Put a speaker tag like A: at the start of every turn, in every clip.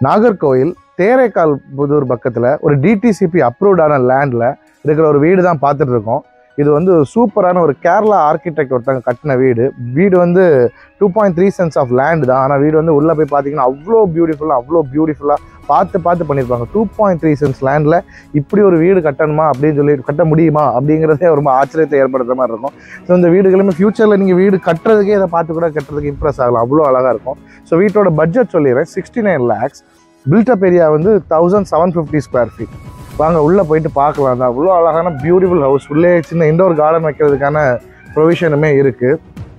A: நாகர்கோயில் தேரைக்கால் புதூர் பக்கத்தில் ஒரு டிடிசிபி அப்ரூவ்டான லேண்டில் இருக்கிற ஒரு வீடு தான் பார்த்துட்டு இருக்கோம் இது வந்து சூப்பரான ஒரு கேரளா ஆர்கிடெக்ட் ஒருத்தங்க கட்டின வீடு வீடு வந்து two point three cents of land தான் ஆனால் வீடு வந்து உள்ளே போய் பார்த்தீங்கன்னா அவ்வளோ பியூட்டிஃபுல்லாக அவ்வளோ பியூட்டிஃபுல்லாக பார்த்து பார்த்து பண்ணியிருப்பாங்க டூ பாயிண்ட் த்ரீ சென்ஸ் லேண்டில் இப்படி ஒரு வீடு கட்டணுமா அப்படின்னு சொல்லி கட்ட முடியுமா அப்படிங்கிறதே ரொம்ப ஆச்சரியத்தை ஏற்படுத்துற மாதிரி இருக்கும் ஸோ இந்த வீடுகளுமே ஃப்யூச்சரில் நீங்கள் வீடு கட்டுறதுக்கே இதை பார்த்து கூட கட்டுறதுக்கு இம்ப்ரெஸ் ஆகலாம் அவ்வளோ அழகாக இருக்கும் ஸோ வீட்டோட பட்ஜெட் சொல்லிடுறேன் sixty nine lakhs built up area வந்து thousand seven fifty square feet வாங்க உள்ளே போயிட்டு பார்க்கலாம் தான் அவ்வளோ அழகான பியூட்டிஃபுல் ஹவுஸ் உள்ளே சின்ன இண்டோர் கார்டன் வைக்கிறதுக்கான ப்ரொவிஷனுமே இருக்குது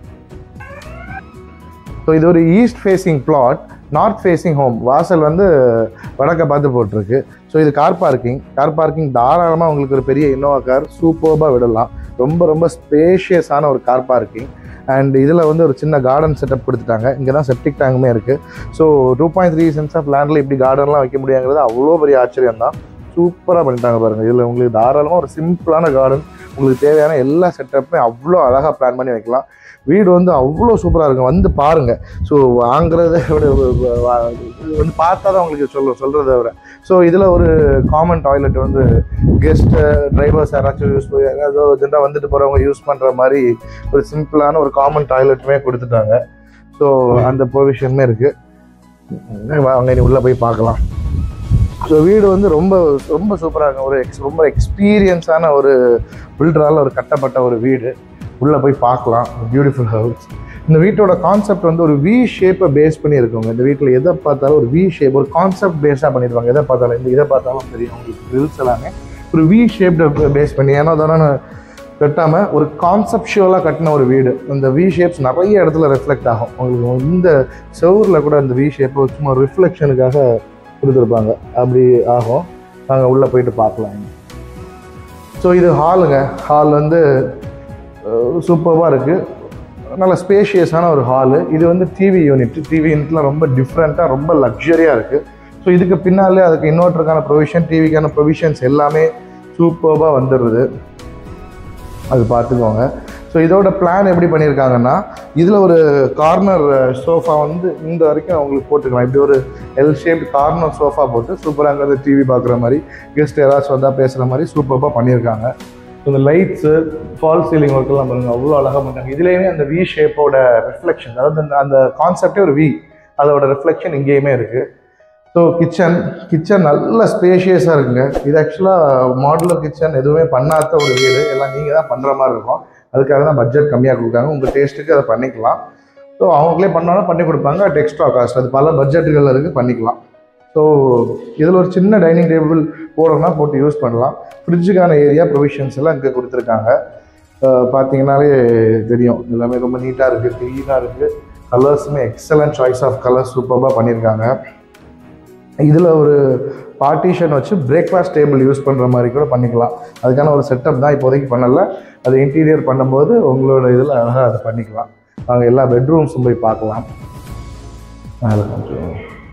A: ஸோ இது ஒரு east facing plot north facing home வாசல் வந்து வடக்க பார்த்து போட்டிருக்கு ஸோ இது கார் பார்க்கிங் கார் பார்க்கிங் தாராளமாக உங்களுக்கு ஒரு பெரிய இன்னோவா கார் சூப்பர்பாக விடலாம் ரொம்ப ரொம்ப ஸ்பேஷியஸான ஒரு கார் பார்க்கிங் அண்ட் இதில் வந்து ஒரு சின்ன கார்டன் செட்டப் கொடுத்துட்டாங்க இங்கே தான் செப்டிக் டேங்குமே இருக்குது so two point three cents of லேண்டில் இப்படி கார்டன்லாம் வைக்க முடியாங்கிறது அவ்வளோ பெரிய ஆச்சரியம் தான் சூப்பராக பண்ணிட்டாங்க பாருங்கள் இதில் உங்களுக்கு தாராளமாக ஒரு சிம்பிளான கார்டன் உங்களுக்கு தேவையான எல்லா செட்டப்புமே அவ்வளோ அழகாக பிளான் பண்ணி வைக்கலாம் வீடு வந்து அவ்வளோ சூப்பராக இருக்கும் வந்து பாருங்கள் ஸோ வாங்குறத விட வ- வ- இது வந்து பார்த்தா தான் உங்களுக்கு சொல்ல சொல்கிறத விட ஸோ இதில் ஒரு காமன் டாய்லெட் வந்து கெஸ்ட்டு டிரைவர்ஸ் யாராச்சும் யூஸ் ஏதோ ஜென்டாக வந்துட்டு போகிறவங்க யூஸ் பண்ணுற மாதிரி ஒரு சிம்பிளான ஒரு காமன் டாய்லெட்டுமே கொடுத்துட்டாங்க ஸோ அந்த ப்ரொவிஷனுமே இருக்குது வாங்க நீ உள்ளே போய் பார்க்கலாம் ஸோ வீடு வந்து ரொம்ப ரொம்ப சூப்பராக இருக்கும் ஒரு எக்ஸ் ரொம்ப எக்ஸ்பீரியன்ஸான ஒரு பில்டரால் ஒரு கட்டப்பட்ட ஒரு வீடு உள்ளே போய் பார்க்கலாம் பியூட்டிஃபுல் ஹவுஸ் இந்த வீட்டோட கான்செப்ட் வந்து ஒரு வி ஷேப்பை பேஸ் பண்ணி இருக்குங்க இந்த வீட்டில் எதை பார்த்தாலும் ஒரு வி ஷேப் ஒரு கான்செப்ட் பேஸாக பண்ணியிருப்பாங்க எதை பார்த்தாலும் இந்த இதை பார்த்தாலும் தெரியும் உங்களுக்கு ரில்ஸ் எல்லாமே ஒரு வி ஷேப்ட பேஸ் பண்ணி ஏன்னா தானே கட்டாமல் ஒரு கான்செப்ஷுவலாக கட்டின ஒரு வீடு இந்த வி ஷேப்ஸ் நிறைய இடத்துல ரிஃப்ளெக்ட் ஆகும் உங்களுக்கு இந்த செவுரில் கூட இந்த வி ஷேப் சும்மா ரிஃப்ளெக்ஷனுக்காக கொடுத்துருப்பாங்க அப்படி ஆகும் நாங்கள் உள்ளே போயிட்டு பார்க்கலாம் ஸோ இது ஹாலுங்க ஹால் வந்து சூப்பராக இருக்குது நல்ல ஸ்பேஷியஸான ஒரு ஹாலு இது வந்து டிவி யூனிட் டிவி யூனிட்லாம் ரொம்ப டிஃப்ரெண்ட்டாக ரொம்ப லக்ஸரியாக இருக்குது ஸோ இதுக்கு பின்னாலே அதுக்கு இன்வெர்ட்டருக்கான ப்ரொவிஷன் டிவிக்கான ப்ரொவிஷன்ஸ் எல்லாமே சூப்பராக வந்துடுது அது பார்த்துக்கோங்க ஸோ இதோட பிளான் எப்படி பண்ணியிருக்காங்கன்னா இதில் ஒரு கார்னர் சோஃபா வந்து இந்த வரைக்கும் அவங்களுக்கு போட்டுக்கலாம் இப்படி ஒரு எல் ஷேப்ட் கார்னர் சோஃபா போட்டு சூப்பராக அங்கே டிவி பார்க்குற மாதிரி கெஸ்ட் யாராச்சும் வந்தால் பேசுகிற மாதிரி சூப்பராக பண்ணியிருக்காங்க ஸோ இந்த லைட்ஸு ஃபால் சீலிங் ஒர்க்கெல்லாம் பாருங்க அவ்வளோ அழகாக பண்ணிட்டாங்க இதுலேயுமே அந்த வி ஷேப்போட ரிஃப்ளெக்ஷன் அதாவது அந்த அந்த கான்செப்டே ஒரு வி அதோட ரிஃப்ளெக்ஷன் இங்கேயுமே இருக்குது ஸோ கிச்சன் கிச்சன் நல்ல ஸ்பேஷியஸாக இருக்குங்க இது ஆக்சுவலாக மாடுலர் கிச்சன் எதுவுமே பண்ணாத ஒரு வீடு எல்லாம் நீங்கள் தான் பண்ணுற மாதிரி இருக்கும் அதுக்காக தான் பட்ஜெட் கம்மியாக கொடுக்காங்க உங்கள் டேஸ்ட்டுக்கு அதை பண்ணிக்கலாம் ஸோ அவங்களே பண்ணாலும் பண்ணி கொடுப்பாங்க அட் எக்ஸ்ட்ரா காஸ்ட் அது பல பட்ஜெட்டுகள் இருக்குது பண்ணிக்கலாம் ஸோ இதில் ஒரு சின்ன டைனிங் டேபிள் போடணும்னா போட்டு யூஸ் பண்ணலாம் ஃப்ரிட்ஜுக்கான ஏரியா ப்ரொவிஷன்ஸ் எல்லாம் இங்கே கொடுத்துருக்காங்க அஹ் பார்த்தீங்கன்னாலே தெரியும் எல்லாமே ரொம்ப நீட்டாக இருக்குது க்ளீனாக இருக்குது கலர்ஸுமே எக்ஸலண்ட் சாய்ஸ் ஆஃப் கலர்ஸ் சூப்பராக பண்ணியிருக்காங்க இதில் ஒரு பார்ட்டிஷன் வச்சு பிரேக்ஃபாஸ்ட் டேபிள் யூஸ் பண்ணுற மாதிரி கூட பண்ணிக்கலாம் அதுக்கான ஒரு செட்டப் தான் இப்போதைக்கு பண்ணலை அது இன்டீரியர் பண்ணும்போது உங்களோட இதில் அழகாக அதை பண்ணிக்கலாம் நாங்கள் எல்லா பெட்ரூம்ஸும் போய் பார்க்கலாம் மேலே கொஞ்சம்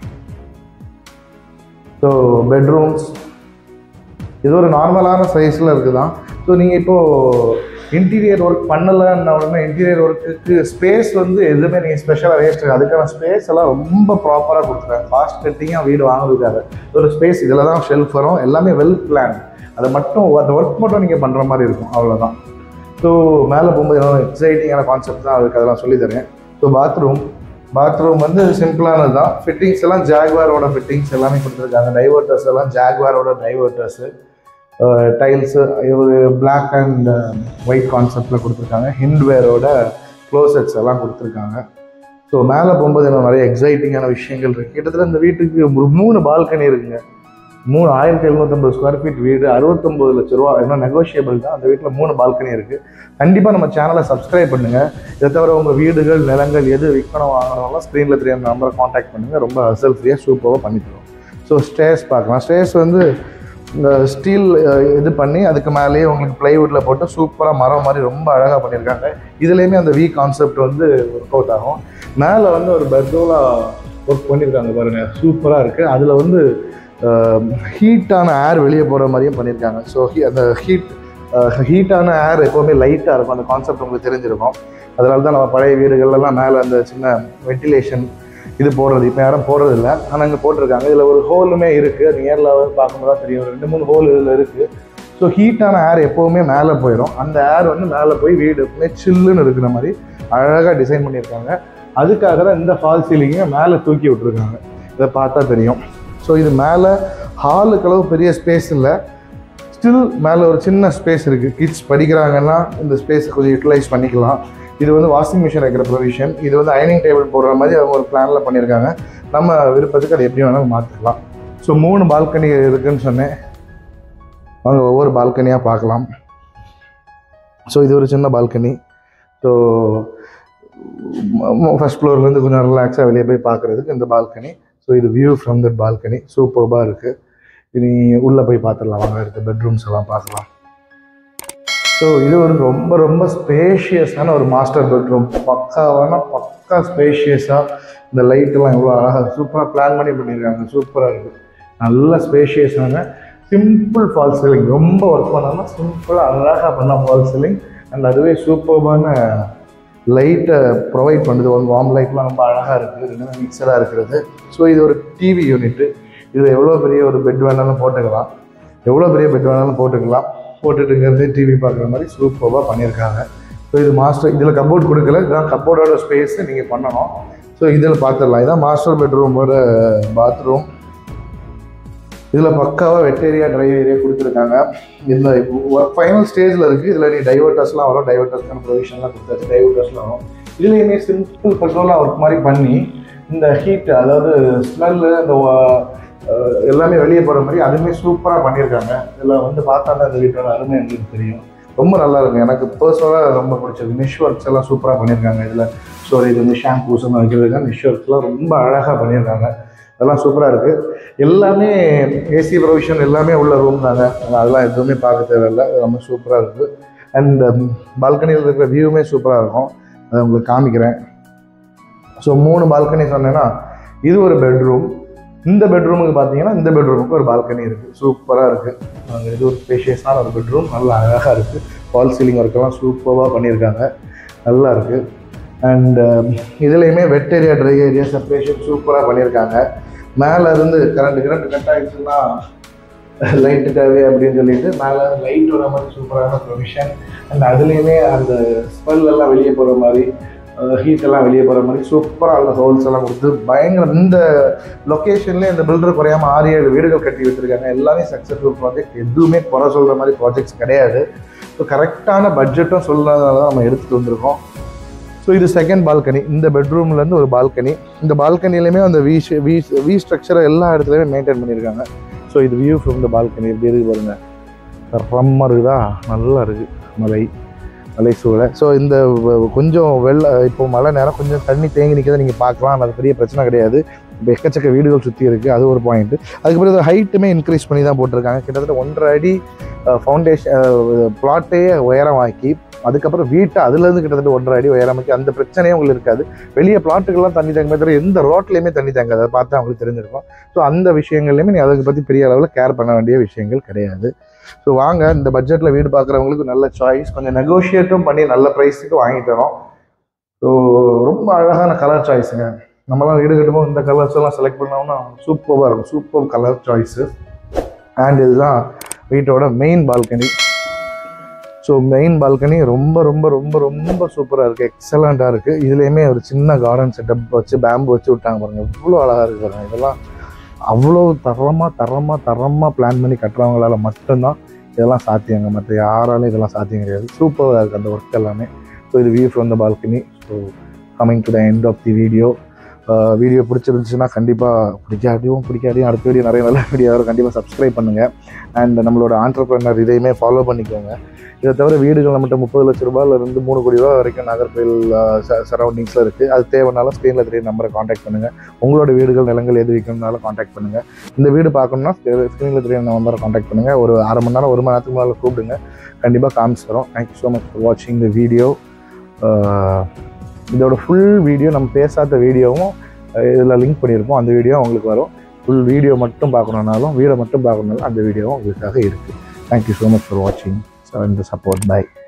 A: ஸோ பெட்ரூம்ஸ் இது ஒரு நார்மலான சைஸில் இருக்குதான் ஸோ நீங்கள் இப்போது இன்டீரியர் ஒர்க் பண்ணலைன்னா உடனே இன்டீரியர் ஒர்க்குக்கு ஸ்பேஸ் வந்து எதுவுமே நீங்கள் ஸ்பெஷலாக வேஸ்ட் அதுக்கான ஸ்பேஸ் எல்லாம் ரொம்ப ப்ராப்பராக கொடுத்துருக்காங்க ஃபாஸ்ட் கட்டிங்காக வீடு வாங்குறதுக்காக ஒரு ஸ்பேஸ் இதில் தான் ஷெல்ஃப் வரும் எல்லாமே வெல் பிளான் அதை மட்டும் அந்த ஒர்க் மட்டும் நீங்கள் பண்ணுற மாதிரி இருக்கும் அவ்வளோதான் ஸோ மேலே போகும்போது என்ன எக்ஸைட்டிங்கான கான்செப்ட் தான் அதுக்கு அதெல்லாம் சொல்லி தரேன் ஸோ பாத்ரூம் பாத்ரூம் வந்து சிம்பிளானது தான் ஃபிட்டிங்ஸ் எல்லாம் ஜாக்வாரோட ஃபிட்டிங்ஸ் எல்லாமே கொடுத்துருக்காங்க டைவர்ட்டர்ஸ் எல்லாம் ஜாக்வாரோட டைவர்ட்டர்ஸு டைல்ஸு ஒரு பிளாக் அண்ட் ஒயிட் கான்செப்டில் கொடுத்துருக்காங்க ஹிண்ட்வேரோட க்ளோசெட்ஸ் எல்லாம் கொடுத்துருக்காங்க ஸோ மேலே போகும்போது என்ன நிறைய எக்ஸைட்டிங்கான விஷயங்கள் இருக்குது கிட்டத்தட்ட இந்த வீட்டுக்கு ஒரு மூணு பால்கனி இருக்குங்க மூணு ஆயிரத்தி எழுநூத்தம்பது ஸ்கொயர் ஃபீட் வீடு அறுபத்தொம்பது லட்ச ரூபா என்ன நெகோஷியபிள் தான் அந்த வீட்டில் மூணு பால்கனி இருக்குது கண்டிப்பாக நம்ம சேனலை சப்ஸ்கிரைப் பண்ணுங்கள் இதை தவிர உங்கள் வீடுகள் நிலங்கள் எது விற்கணும் வாங்கணும்லாம் ஸ்க்ரீனில் தெரிய நம்பரை காண்டாக்ட் பண்ணுங்கள் ரொம்ப ஹசல் ஃப்ரீயாக சூப்பராக பண்ணித்தரோம் ஸோ ஸ்டேஸ் பார்க்கலாம் ஸ்டேஸ் வந்து இந்த ஸ்டீல் இது பண்ணி அதுக்கு மேலேயே உங்களுக்கு ப்ளைவுட்டில் போட்டு சூப்பராக மரம் மாதிரி ரொம்ப அழகாக பண்ணியிருக்காங்க இதுலேயுமே அந்த வி கான்செப்ட் வந்து ஒர்க் அவுட் ஆகும் மேலே வந்து ஒரு பெட்ரோலா ஒர்க் பண்ணியிருக்காங்க பாருங்கள் சூப்பராக இருக்குது அதில் வந்து ஹீட்டான ஏர் வெளியே போகிற மாதிரியும் பண்ணியிருக்காங்க ஸோ அந்த ஹீட் ஹீட்டான ஏர் எப்போவுமே லைட்டாக இருக்கும் அந்த கான்செப்ட் உங்களுக்கு தெரிஞ்சிருக்கும் அதனால தான் நம்ம பழைய வீடுகள்லாம் மேலே அந்த சின்ன வென்டிலேஷன் இது போடுறது இப்போ யாரும் போடுறது இல்லை ஆனால் இங்கே போட்டிருக்காங்க இதில் ஒரு ஹோலுமே இருக்குது அது நேரில் பார்க்கும்போது தான் தெரியும் ஒரு ரெண்டு மூணு ஹோல் இதில் இருக்குது ஸோ ஹீட்டான ஏர் எப்போவுமே மேலே போயிடும் அந்த ஏர் வந்து மேலே போய் வீடு எப்பவுமே சில்லுன்னு இருக்கிற மாதிரி அழகாக டிசைன் பண்ணியிருக்காங்க அதுக்காக தான் இந்த ஃபால் சீலிங்கை மேலே தூக்கி விட்டுருக்காங்க இதை பார்த்தா தெரியும் ஸோ இது மேலே ஹாலுக்கு அளவு பெரிய ஸ்பேஸ் இல்லை ஸ்டில் மேலே ஒரு சின்ன ஸ்பேஸ் இருக்குது கிட்ஸ் படிக்கிறாங்கன்னா இந்த ஸ்பேஸ் கொஞ்சம் யூட்டிலைஸ் பண்ணிக்கலாம் இது வந்து வாஷிங் மிஷின் வைக்கிற ப்ரொவிஷன் இது வந்து அயனிங் டேபிள் போடுற மாதிரி அவங்க ஒரு பிளானில் பண்ணியிருக்காங்க நம்ம விருப்பத்துக்கு அதை எப்படி வேணாலும் மாற்றிக்கலாம் ஸோ மூணு பால்கனி இருக்குன்னு சொன்னேன் வாங்க ஒவ்வொரு பால்கனியாக பார்க்கலாம் ஸோ இது ஒரு சின்ன பால்கனி ஸோ ஃபஸ்ட் ஃப்ளோர்லேருந்து கொஞ்சம் ரிலாக்ஸாக வெளியே போய் பார்க்குறதுக்கு இந்த பால்கனி ஸோ இது வியூ ஃப்ரம் தட் பால்கனி சூப்பர்பாக இருக்குது இனி உள்ளே போய் பார்த்துடலாம் வாங்க அடுத்த பெட்ரூம்ஸ் எல்லாம் பார்க்கலாம் ஸோ இது ஒரு ரொம்ப ரொம்ப ஸ்பேஷியஸான ஒரு மாஸ்டர் பெட்ரூம் பக்காவான பக்கா ஸ்பேஷியஸாக இந்த லைட்டெல்லாம் எவ்வளோ அழகாக சூப்பராக பிளான் பண்ணி பண்ணியிருக்காங்க சூப்பராக இருக்குது நல்ல ஸ்பேஷியஸான சிம்பிள் ஃபால் சீலிங் ரொம்ப ஒர்க் பண்ணாமல் சிம்பிளாக அழகாக பண்ண ஃபால் சீலிங் அண்ட் அதுவே சூப்பர்பான லைட்டை ப்ரொவைட் பண்ணுது ஒன் வார்ம் லைட்லாம் ரொம்ப அழகாக இருக்குது ரெண்டுமே மிக்சடாக இருக்கிறது ஸோ இது ஒரு டிவி யூனிட்டு இதில் எவ்வளோ பெரிய ஒரு பெட் வேணாலும் போட்டுக்கலாம் எவ்வளோ பெரிய பெட் வேணாலும் போட்டுக்கலாம் போட்டுட்டு இங்கேருந்து டிவி பார்க்குற மாதிரி சூப்பராக பண்ணியிருக்காங்க ஸோ இது மாஸ்டர் இதில் கப்போர்ட் கொடுக்கல இதுதான் கப்போர்டோட ஸ்பேஸ் நீங்கள் பண்ணணும் ஸோ இதில் பார்த்துடலாம் இதான் மாஸ்டர் பெட்ரூமோட பாத்ரூம் இதில் பக்காவாக வெட் ஏரியா ட்ரை ஏரியா கொடுத்துருக்காங்க இந்த ஃபைனல் ஸ்டேஜில் இருக்குது இதில் நீ டைவர்ட்டர்ஸ்லாம் வரும் டைவர்ட்டர்ஸ்க்கான ப்ரொவிஷன்லாம் கொடுத்தாச்சு டைவர்ட்டர்ஸ்லாம் வரும் இதுலேயுமே சிம்பிள் கண்ட்ரோலாக ஒர்க் மாதிரி பண்ணி இந்த ஹீட் அதாவது ஸ்மெல்லு அந்த அஹ், எல்லாமே வெளியே போகிற மாதிரி அதுவுமே சூப்பராக பண்ணியிருக்காங்க இதில் வந்து பார்த்தா தான் இந்த வீட்டோட அருமை எங்களுக்கு தெரியும் ரொம்ப நல்லா இருக்கும் எனக்கு பர்சனலாக ரொம்ப பிடிச்சது நிஷ் ஒர்க்ஸ் எல்லாம் சூப்பராக பண்ணியிருக்காங்க இதில் ஸ்டோரேஜ் வந்து ஷாம்பூஸ் எல்லாம் வைக்கிறதுக்காக நிஷ் ஒர்க்ஸ்லாம் ரொம்ப அழகாக பண்ணியிருக்காங்க அதெல்லாம் சூப்பராக இருக்குது எல்லாமே ஏசி ப்ரொவிஷன் எல்லாமே உள்ள ரூம் தாங்க அதெல்லாம் எதுவுமே பார்க்க தேவையில்லை அது ரொம்ப சூப்பராக இருக்குது அண்ட் பால்கனியில் இருக்கிற வியூவுமே சூப்பராக இருக்கும் அதை உங்களுக்கு காமிக்கிறேன் ஸோ மூணு பால்கனி சொன்னேன்னா இது ஒரு பெட்ரூம் இந்த பெட்ரூமுக்கு பார்த்தீங்கன்னா இந்த பெட்ரூமுக்கு ஒரு பால்கனி இருக்குது சூப்பராக இருக்குது அங்கே இது ஒரு ஸ்பேஷியஸான ஒரு பெட்ரூம் நல்லா அழகாக இருக்குது ஃபால் சீலிங் ஒர்க்கெல்லாம் சூப்பராக பண்ணியிருக்காங்க நல்லா இருக்குது அண்ட் இதுலேயுமே wet area dry area separation சூப்பராக பண்ணியிருக்காங்க மேலே இருந்து கரண்ட் கரண்ட் கட் ஆகிடுச்சுன்னா லைட்டு தேவை அப்படின்னு சொல்லிட்டு மேலே லைட் வர மாதிரி சூப்பரான ப்ரொவிஷன் அண்ட் அதுலேயுமே அந்த ஸ்மெல் எல்லாம் வெளியே போகிற மாதிரி ஹீட் எல்லாம் வெளியே போகிற மாதிரி சூப்பராக அந்த ஹோல்ஸ் எல்லாம் கொடுத்து பயங்கர இந்த லொக்கேஷன்லேயே இந்த பில்டர் குறையாம ஆறு ஏழு வீடுகள் கட்டி வச்சிருக்காங்க எல்லாமே சக்ஸஸ்ஃபுல் ப்ராஜெக்ட் எதுவுமே குறை சொல்கிற மாதிரி ப்ராஜெக்ட்ஸ் கிடையாது ஸோ கரெக்டான பட்ஜெட்டும் சொல்லாதனால தான் நம்ம எடுத்துகிட்டு வந்திருக்கோம் ஸோ இது செகண்ட் பால்கனி இந்த பெட்ரூம்லேருந்து ஒரு பால்கனி இந்த பால்கனிலையுமே அந்த வி வி வி ஸ்ட்ரக்சரை எல்லா இடத்துலையுமே மெயின்டைன் பண்ணியிருக்காங்க ஸோ இது வியூ ஃப்ரம் த பால்கனி எப்படி இருக்கு பாருங்க ரம்மா இருக்குதா நல்லா இருக்குது மலை மலை சூழலை ஸோ இந்த வ- கொஞ்சம் வெள்ள இப்போ மழை நேரம் கொஞ்சம் தண்ணி தேங்கி நிற்கிறத நீங்கள் பார்க்கலாம் அது பெரிய பிரச்சனை கிடையாது இப்போ எக்கச்சக்க வீடுகள் சுற்றி இருக்குது அது ஒரு பாயிண்ட்டு அதுக்கப்புறம் இது ஹைட்டுமே இன்க்ரீஸ் பண்ணி தான் போட்டிருக்காங்க கிட்டத்தட்ட ஒன்றரை அடி ஃபவுண்டேஷன் பிளாட்டே உயரமாக்கி அதுக்கப்புறம் வீட்டை அதுலேருந்து கிட்டத்தட்ட ஒன்றரை அடி உயரமாக்கி அந்த பிரச்சனையே உங்களுக்கு இருக்காது வெளியே பிளாட்டுக்கெல்லாம் தண்ணி தேங்க தவிர எந்த ரோட்லேயுமே தண்ணி தேங்காது அதை பார்த்தா அவங்களுக்கு தெரிஞ்சிருக்கும் ஸோ அந்த விஷயங்கள்லையுமே நீ அதை பற்றி பெரிய அளவில் கேர் பண்ண வேண்டிய விஷயங்கள் கிடையாது ஸோ வாங்க இந்த பட்ஜெட்டில் வீடு பார்க்குறவங்களுக்கு நல்ல சாய்ஸ் கொஞ்சம் நெகோஷியேட்டும் பண்ணி நல்ல ப்ரைஸுக்கு வாங்கி தரோம் ஸோ ரொம்ப அழகான கலர் சாய்ஸுங்க நம்மலாம் வீடு கட்டும்போது இந்த கலர்ஸ் எல்லாம் செலக்ட் பண்ணோம்னா சூப்பராக இருக்கும் சூப்பர் கலர் சாய்ஸு அண்ட் இதுதான் வீட்டோட main balcony so main balcony ரொம்ப ரொம்ப ரொம்ப ரொம்ப சூப்பராக இருக்குது எக்ஸலண்ட்டாக இருக்குது இதுலேயுமே ஒரு சின்ன கார்டன் செட்டப் வச்சு பேம்பு வச்சு விட்டாங்க பாருங்கள் எவ்வளோ அழகாக இருக்குது பாருங்க இதெல்லாம் அவ்வளோ தரமாக தரமாக தரமாக பிளான் பண்ணி கட்டுறவங்களால மட்டும்தான் இதெல்லாம் சாத்தியங்க மற்ற யாராலும் இதெல்லாம் சாத்தியம் கிடையாது சூப்பராக இருக்குது அந்த ஒர்க் எல்லாமே ஸோ இது view from the balcony so coming to the end of the video video பிடிச்சிருந்துச்சுன்னா கண்டிப்பாக பிடிக்காட்டியும் பிடிக்காட்டியும் அடுத்த வீடியோ நிறைய நல்ல வீடியோ வரும் கண்டிப்பாக சப்ஸ்கிரைப் பண்ணுங்கள் அண்ட் நம்மளோட ஆண்டர்பிரினர் இதையுமே ஃபாலோ பண்ணிக்கோங்க இதை தவிர வீடுகள் நம்மகிட்ட முப்பது லட்ச ரூபாயில இருந்து மூணு கோடி ரூபா வரைக்கும் நாகர்கோயில் சரௌண்டிங்ஸில் இருக்குது அது தேவைனாலும் ஸ்க்ரீனில் தெரிய நம்பரை காண்டாக்ட் பண்ணுங்கள் உங்களோட வீடுகள் நிலங்கள் எது விற்கணும்னாலும் காண்டாக்ட் பண்ணுங்கள் இந்த வீடு பார்க்கணும்னா ஸ்க்ரீனில் தெரிய நம்பரை காண்டாக்ட் பண்ணுங்கள் ஒரு அரை மணி நேரம் ஒரு மணி நேரத்துக்கு மேலே கூப்பிடுங்க கண்டிப்பாக காமிச்சு தரோம் தேங்க்யூ ஸோ மச் ஃபார் வாட்சிங் த வீடியோ இதோட ஃபுல் வீடியோ நம்ம பேசாத வீடியோவும் இதில் லிங்க் பண்ணியிருப்போம் அந்த வீடியோ உங்களுக்கு வரும் ஃபுல் வீடியோ மட்டும் பார்க்கணுன்னாலும் வீடியோ மட்டும் பார்க்கணுன்னாலும் அந்த வீடியோவும் உங்களுக்காக இருக்குது தேங்க்யூ ஸோ மச் ஃபார் வாட்சிங் ஸோ இந்த சப்போர்ட் பை